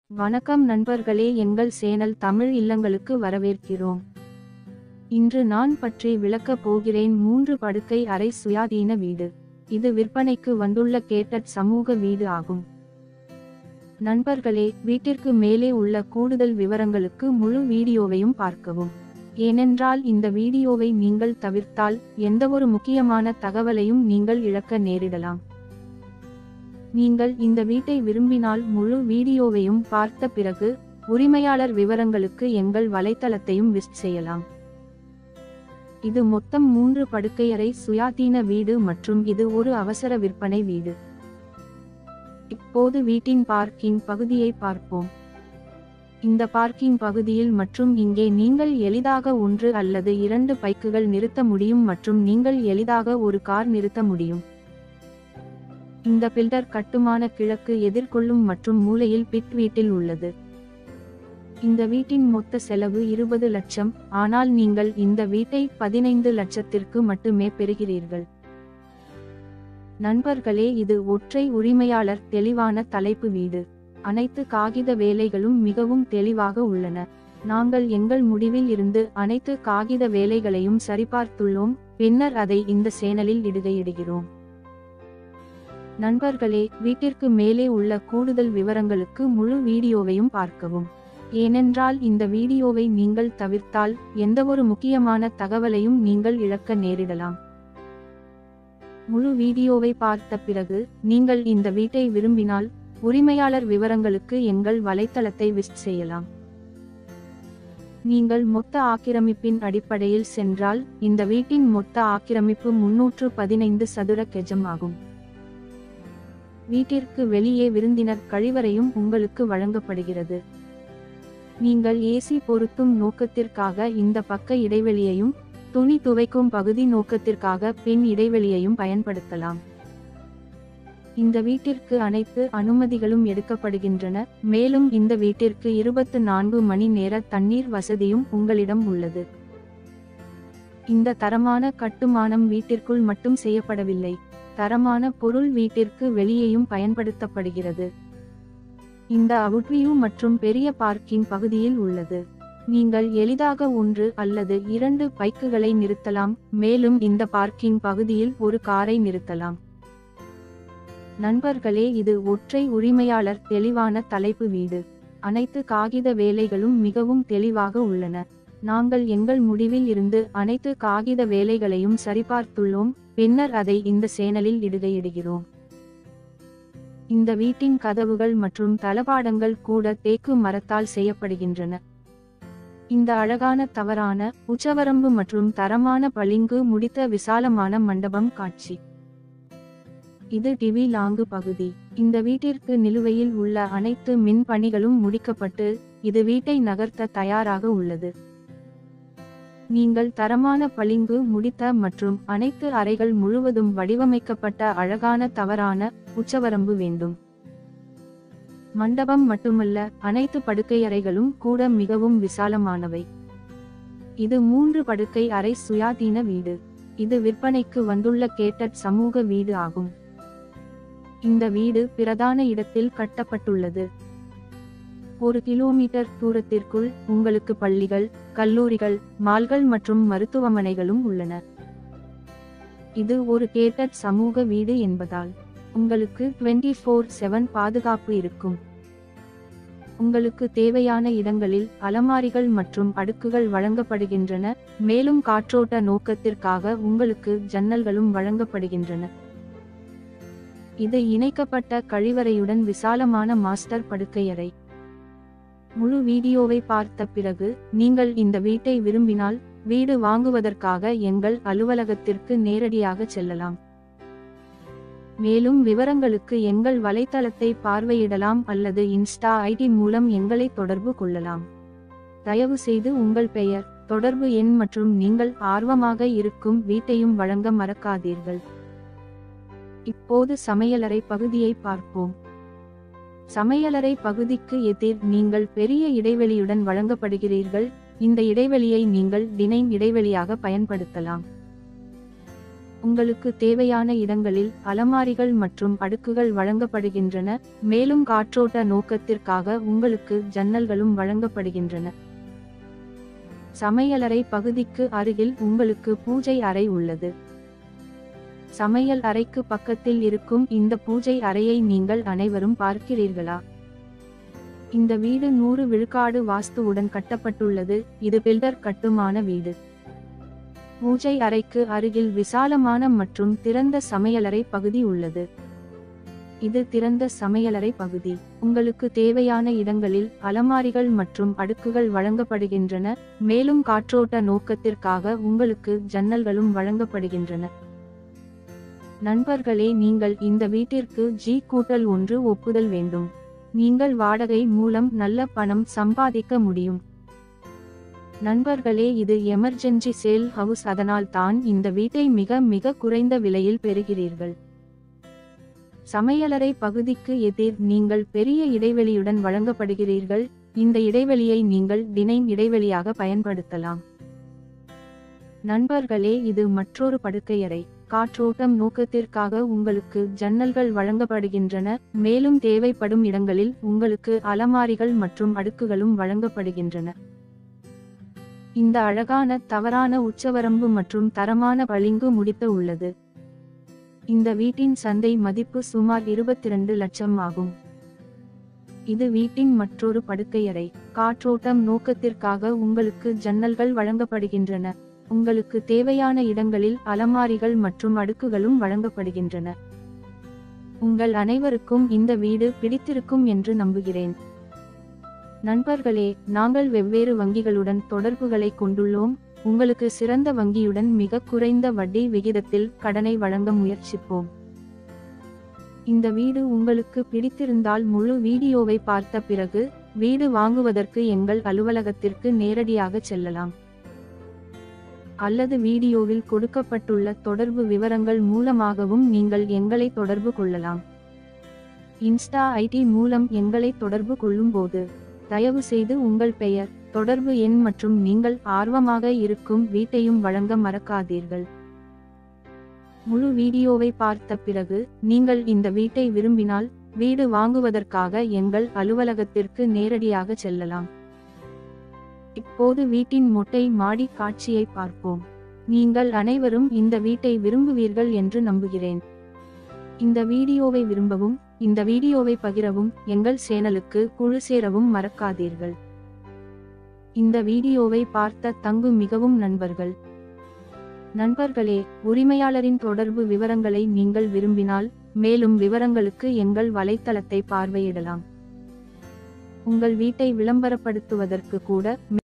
வணக்கம் நண்பர்களே எங்கள் சேனல் தமிழ் இல்லங்களுக்கு வரவேற்கிறோம் இன்று நான் பற்றி விளக்கப் போகிறேன் மூன்று படுக்கை அறை சுயாதீன வீடு இது விற்பனைக்கு வந்துள்ள கேட்டட் சமூக வீடு ஆகும் நண்பர்களே வீட்டிற்கு மேலே உள்ள கூடுதல் விவரங்களுக்கு முழு வீடியோவையும் பார்க்கவும் ஏனென்றால் இந்த வீடியோவை நீங்கள் தவிர்த்தால் எந்தவொரு முக்கியமான தகவலையும் நீங்கள் இழக்க நேரிடலாம் நீங்கள் இந்த வீட்டை விரும்பினால் முழு வீடியோவையும் பார்த்த பிறகு உரிமையாளர் விவரங்களுக்கு எங்கள் வலைத்தளத்தையும் விசிட் செய்யலாம் இது மொத்தம் மூன்று படுக்கையறை சுயாதீன வீடு மற்றும் இது ஒரு அவசர விற்பனை வீடு இப்போது வீட்டின் பார்க்கிங் பகுதியை பார்ப்போம் இந்த பார்க்கிங் பகுதியில் மற்றும் இங்கே நீங்கள் எளிதாக ஒன்று அல்லது இரண்டு பைக்குகள் நிறுத்த முடியும் மற்றும் நீங்கள் எளிதாக ஒரு கார் நிறுத்த முடியும் இந்த பில்டர் கட்டுமான கிழக்கு எதிர்கொள்ளும் மற்றும் மூலையில் பிட் வீட்டில் உள்ளது இந்த வீட்டின் மொத்த செலவு இருபது லட்சம் ஆனால் நீங்கள் இந்த வீட்டை பதினைந்து லட்சத்திற்கு மட்டுமே பெறுகிறீர்கள் நண்பர்களே இது ஒற்றை உரிமையாளர் தெளிவான தலைப்பு வீடு அனைத்து காகித வேலைகளும் மிகவும் தெளிவாக உள்ளன நாங்கள் எங்கள் முடிவில் இருந்து அனைத்து காகித வேலைகளையும் சரிபார்த்துள்ளோம் பின்னர் அதை இந்த சேனலில் இடுகையிடுகிறோம் நண்பர்களே வீட்டிற்கு மேலே உள்ள கூடுதல் விவரங்களுக்கு முழு வீடியோவையும் பார்க்கவும் ஏனென்றால் இந்த வீடியோவை நீங்கள் தவிர்த்தால் எந்தவொரு முக்கியமான தகவலையும் நீங்கள் இழக்க நேரிடலாம் முழு வீடியோவை பார்த்த பிறகு நீங்கள் இந்த வீட்டை விரும்பினால் உரிமையாளர் விவரங்களுக்கு எங்கள் வலைத்தளத்தை விசிட் செய்யலாம் நீங்கள் மொத்த ஆக்கிரமிப்பின் அடிப்படையில் சென்றால் இந்த வீட்டின் மொத்த ஆக்கிரமிப்பு முன்னூற்று பதினைந்து சதுர கெஜம் ஆகும் வீட்டிற்கு வெளியே விருந்தினர் கழிவறையும் உங்களுக்கு வழங்கப்படுகிறது நீங்கள் ஏசி பொருத்தும் நோக்கத்திற்காக இந்த பக்க இடைவெளியையும் துணி துவைக்கும் பகுதி நோக்கத்திற்காக பின் இடைவெளியையும் பயன்படுத்தலாம் இந்த வீட்டிற்கு அனைத்து அனுமதிகளும் எடுக்கப்படுகின்றன மேலும் இந்த வீட்டிற்கு இருபத்து நான்கு மணி நேர தண்ணீர் வசதியும் உங்களிடம் உள்ளது இந்த தரமான கட்டுமானம் வீட்டிற்குள் மட்டும் செய்யப்படவில்லை தரமான பொருள் வீட்டிற்கு வெளியேயும் பயன்படுத்தப்படுகிறது இந்த அவுட்வியூ மற்றும் பெரிய பார்க்கிங் பகுதியில் உள்ளது நீங்கள் எளிதாக ஒன்று அல்லது இரண்டு பைக்குகளை நிறுத்தலாம் மேலும் இந்த பார்க்கிங் பகுதியில் ஒரு காரை நிறுத்தலாம் நண்பர்களே இது ஒற்றை உரிமையாளர் தெளிவான தலைப்பு வீடு அனைத்து காகித வேலைகளும் மிகவும் தெளிவாக உள்ளன நாங்கள் எங்கள் முடிவில் இருந்து அனைத்து காகித வேலைகளையும் சரிபார்த்துள்ளோம் பின்னர் அதை இந்த சேனலில் இடுகையிடுகிறோம் இந்த வீட்டின் கதவுகள் மற்றும் தளபாடங்கள் கூட தேக்கு மரத்தால் செய்யப்படுகின்றன இந்த அழகான தவறான உச்சவரம்பு மற்றும் தரமான பளிங்கு முடித்த விசாலமான மண்டபம் காட்சி இது டிவி லாங்கு பகுதி இந்த வீட்டிற்கு நிலுவையில் உள்ள அனைத்து மின் பணிகளும் முடிக்கப்பட்டு இது வீட்டை நகர்த்த தயாராக உள்ளது நீங்கள் தரமான பளிங்கு முடித்த மற்றும் அனைத்து அறைகள் முழுவதும் வடிவமைக்கப்பட்ட அழகான தவறான உச்சவரம்பு வேண்டும் மண்டபம் மட்டுமல்ல அனைத்து படுக்கை அறைகளும் கூட மிகவும் விசாலமானவை இது மூன்று படுக்கை அறை சுயாதீன வீடு இது விற்பனைக்கு வந்துள்ள கேட்டட் சமூக வீடு ஆகும் இந்த வீடு பிரதான இடத்தில் கட்டப்பட்டுள்ளது ஒரு கிலோமீட்டர் தூரத்திற்குள் உங்களுக்கு பள்ளிகள் கல்லூரிகள் மால்கள் மற்றும் மருத்துவமனைகளும் உள்ளன இது ஒரு கேட்டட் சமூக வீடு என்பதால் உங்களுக்கு டுவெண்டி ஃபோர் செவன் பாதுகாப்பு இருக்கும் உங்களுக்கு தேவையான இடங்களில் அலமாரிகள் மற்றும் அடுக்குகள் வழங்கப்படுகின்றன மேலும் காற்றோட்ட நோக்கத்திற்காக உங்களுக்கு ஜன்னல்களும் வழங்கப்படுகின்றன இது இணைக்கப்பட்ட கழிவறையுடன் விசாலமான மாஸ்டர் படுக்கையறை முழு வீடியோவை பார்த்த பிறகு நீங்கள் இந்த வீட்டை விரும்பினால் வீடு வாங்குவதற்காக எங்கள் அலுவலகத்திற்கு நேரடியாக செல்லலாம் மேலும் விவரங்களுக்கு எங்கள் வலைத்தளத்தை பார்வையிடலாம் அல்லது இன்ஸ்டா ஐடி மூலம் எங்களை தொடர்பு கொள்ளலாம் தயவு செய்து உங்கள் பெயர் தொடர்பு எண் மற்றும் நீங்கள் ஆர்வமாக இருக்கும் வீட்டையும் வழங்க மறக்காதீர்கள் இப்போது சமையலறை பகுதியை பார்ப்போம் சமையலறை பகுதிக்கு எதிர் நீங்கள் பெரிய இடைவெளியுடன் வழங்கப்படுகிறீர்கள் இந்த இடைவெளியை நீங்கள் டினைன் இடைவெளியாக பயன்படுத்தலாம் உங்களுக்கு தேவையான இடங்களில் அலமாரிகள் மற்றும் அடுக்குகள் வழங்கப்படுகின்றன மேலும் காற்றோட்ட நோக்கத்திற்காக உங்களுக்கு ஜன்னல்களும் வழங்கப்படுகின்றன சமையலறை பகுதிக்கு அருகில் உங்களுக்கு பூஜை அறை உள்ளது சமையல் அறைக்கு பக்கத்தில் இருக்கும் இந்த பூஜை அறையை நீங்கள் அனைவரும் பார்க்கிறீர்களா இந்த வீடு நூறு விழுக்காடு வாஸ்துவுடன் கட்டப்பட்டுள்ளது இது பில்டர் கட்டுமான வீடு பூஜை அறைக்கு அருகில் விசாலமான மற்றும் திறந்த சமையலறை பகுதி உள்ளது இது திறந்த சமையலறை பகுதி உங்களுக்கு தேவையான இடங்களில் அலமாரிகள் மற்றும் அடுக்குகள் வழங்கப்படுகின்றன மேலும் காற்றோட்ட நோக்கத்திற்காக உங்களுக்கு ஜன்னல்களும் வழங்கப்படுகின்றன நண்பர்களே நீங்கள் இந்த வீட்டிற்கு ஜி கூட்டல் ஒன்று ஒப்புதல் வேண்டும் நீங்கள் வாடகை மூலம் நல்ல பணம் சம்பாதிக்க முடியும் நண்பர்களே இது எமர்ஜென்சி சேல் ஹவுஸ் அதனால் தான் இந்த வீட்டை மிக மிக குறைந்த விலையில் பெறுகிறீர்கள் சமையலறை பகுதிக்கு எதிர் நீங்கள் பெரிய இடைவெளியுடன் வழங்கப்படுகிறீர்கள் இந்த இடைவெளியை நீங்கள் டினைன் இடைவெளியாக பயன்படுத்தலாம் நண்பர்களே இது மற்றொரு படுக்கையறை காற்றோட்டம் நோக்கத்திற்காக உங்களுக்கு ஜன்னல்கள் வழங்கப்படுகின்றன மேலும் தேவைப்படும் இடங்களில் உங்களுக்கு அலமாரிகள் மற்றும் அடுக்குகளும் வழங்கப்படுகின்றன இந்த அழகான தவறான உச்சவரம்பு மற்றும் தரமான பளிங்கு முடித்த உள்ளது இந்த வீட்டின் சந்தை மதிப்பு சுமார் இருபத்திரண்டு லட்சம் ஆகும் இது வீட்டின் மற்றொரு படுக்கையறை காற்றோட்டம் நோக்கத்திற்காக உங்களுக்கு ஜன்னல்கள் வழங்கப்படுகின்றன உங்களுக்கு தேவையான இடங்களில் அலமாரிகள் மற்றும் அடுக்குகளும் வழங்கப்படுகின்றன உங்கள் அனைவருக்கும் இந்த வீடு பிடித்திருக்கும் என்று நம்புகிறேன் நண்பர்களே நாங்கள் வெவ்வேறு வங்கிகளுடன் தொடர்புகளை கொண்டுள்ளோம் உங்களுக்கு சிறந்த வங்கியுடன் மிக குறைந்த வட்டி விகிதத்தில் கடனை வழங்க முயற்சிப்போம் இந்த வீடு உங்களுக்கு பிடித்திருந்தால் முழு வீடியோவை பார்த்த பிறகு வீடு வாங்குவதற்கு எங்கள் அலுவலகத்திற்கு நேரடியாக செல்லலாம் அல்லது வீடியோவில் கொடுக்கப்பட்டுள்ள தொடர்பு விவரங்கள் மூலமாகவும் நீங்கள் எங்களை தொடர்பு கொள்ளலாம் இன்ஸ்டா ஐடி மூலம் எங்களை தொடர்பு கொள்ளும்போது தயவு செய்து உங்கள் பெயர் தொடர்பு எண் மற்றும் நீங்கள் ஆர்வமாக இருக்கும் வீட்டையும் வழங்க மறக்காதீர்கள் முழு வீடியோவை பார்த்த பிறகு நீங்கள் இந்த வீட்டை விரும்பினால் வீடு வாங்குவதற்காக எங்கள் அலுவலகத்திற்கு நேரடியாக செல்லலாம் இப்போது வீட்டின் மொட்டை மாடி காட்சியை பார்ப்போம் நீங்கள் அனைவரும் இந்த வீட்டை விரும்புவீர்கள் என்று நம்புகிறேன் இந்த வீடியோவை விரும்பவும் இந்த வீடியோவை பகிரவும் எங்கள் சேனலுக்கு குழு சேரவும் மறக்காதீர்கள் இந்த வீடியோவை பார்த்த தங்கு மிகவும் நண்பர்கள் நண்பர்களே உரிமையாளரின் தொடர்பு விவரங்களை நீங்கள் விரும்பினால் மேலும் விவரங்களுக்கு எங்கள் வலைத்தளத்தை பார்வையிடலாம் உங்கள் வீட்டை விளம்பரப்படுத்துவதற்கு கூட